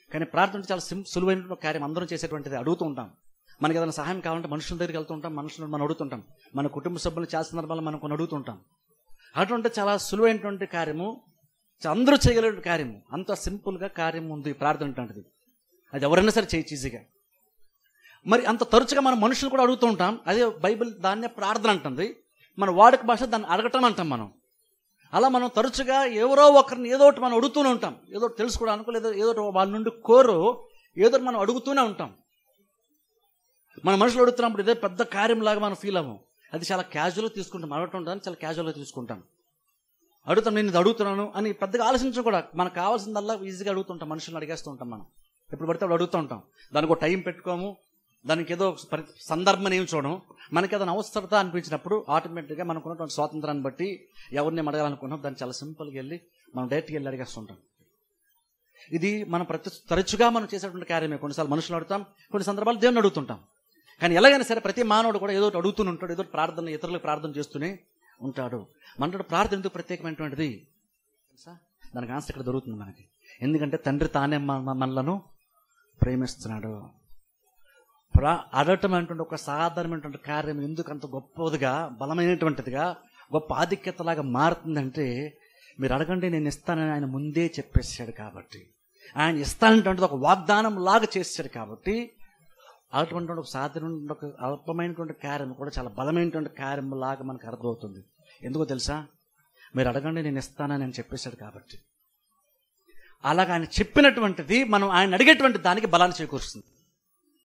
కానీ ప్రార్థన అంటే చాలా సిం సులువైన కార్యం అందరం చేసేటువంటిది అడుగుతూ ఉంటాం మనకి ఏదైనా సహాయం కావాలంటే మనుషుల దగ్గరికి వెళ్తూ ఉంటాం మనుషులను మనం అడుగుతుంటాం మన కుటుంబ సభ్యులు చాలా సందర్భాలు మనం కొన్ని అడుగుతుంటాం అటువంటి చాలా సులువైనటువంటి కార్యము చ- అందరూ చేయగలిగిన కార్యము అంత సింపుల్గా కార్యం ఉంది ప్రార్థన అటువంటిది అది ఎవరైనా సరే చేయొచ్చు ఈజీగా మరి అంత తరచుగా మనం మనుషులు కూడా అడుగుతూ ఉంటాం అదే బైబిల్ దాన్నే ప్రార్థన అంటుంది మన వాడుక భాష దాన్ని అడగటం అంటాం మనం అలా మనం తరచుగా ఎవరో ఒకరిని ఏదో ఒకటి మనం అడుగుతూనే ఉంటాం ఏదో ఒకటి తెలుసుకోవడానికి లేదా ఏదో ఒకటి వాళ్ళ నుండి కోరు ఏదో ఒకటి మనం అడుగుతూనే ఉంటాం మన మనుషులు అడుగుతున్నప్పుడు ఇదే పెద్ద కార్యంలాగా మనం ఫీల్ అవ్వం అది చాలా క్యాజువల్గా తీసుకుంటాం అడగటం ఉంటుంది చాలా క్యాజువల్గా తీసుకుంటాం అడుగుతాం నేను ఇది అడుగుతున్నాను అని పెద్దగా ఆలోచించడం కూడా మనకు కావాల్సిందల్లా ఈజీగా అడుగుతుంటాం మనుషులను అడిగేస్తూ ఉంటాం మనం ఎప్పుడు పడితే అప్పుడు అడుగుతూ ఉంటాం దానికి ఒక టైం పెట్టుకోము దానికి ఏదో ఒక పరి- సందర్భం ఏం చూడడం మనకి ఏదైనా అవసరత అనిపించినప్పుడు ఆటోమేటిక్గా మనకు ఉన్నటువంటి స్వాతంత్రాన్ని బట్టి ఎవరిని అడగాలనుకున్నాం దాన్ని చాలా సింపుల్గా వెళ్ళి మనం డైరెక్ట్గా వెళ్ళి అడిగేస్తుంటాం ఇది మనం ప్రతి తరచుగా మనం చేసేటువంటి కార్యమే కొన్నిసార్లు మనుషులు అడుగుతాం కొన్ని సందర్భాలు దేవుని అడుగుతుంటాం కానీ ఎలాగైనా సరే ప్రతి మానవుడు కూడా ఏదో ఒకటి అడుగుతూనే ఉంటాడు ఏదో ఒకటి ప్రార్థన ఇతరులకు ప్రార్థన చేస్తూనే ఉంటాడు మనతో ప్రార్థన ఎందుకు ప్రత్యేకమైనటువంటిది తెలుసా దానికి ఆన్సర్ ఇక్కడ దొరుకుతుంది మనకి ఎందుకంటే తండ్రి తానే మన- మన- మనలను ప్రేమిస్తున్నాడు ప్రా అడగటం అనేటువంటి ఒక సాధారణమైనటువంటి కార్యం ఎందుకు అంత గొప్పదిగా బలమైనటువంటిదిగా గొప్ప ఆధిక్యతలాగా మారుతుందంటే మీరు అడగండి నేను ఇస్తానని ఆయన ముందే చెప్పేశాడు కాబట్టి ఆయన ఇస్తానంటే ఒక వాగ్దానం లాగా చేశాడు కాబట్టి అటువంటి ఒక సాధారణ ఒక అల్పమైనటువంటి కార్యం కూడా చాలా బలమైనటువంటి కార్యం లాగా మనకు అర్థమవుతుంది ఎందుకో తెలుసా మీరు అడగండి నేను ఇస్తానని ఆయన చెప్పేశాడు కాబట్టి అలాగ ఆయన చెప్పినటువంటిది మనం ఆయన అడిగేటువంటి దానికి బలాన్ని చేకూరుస్తుంది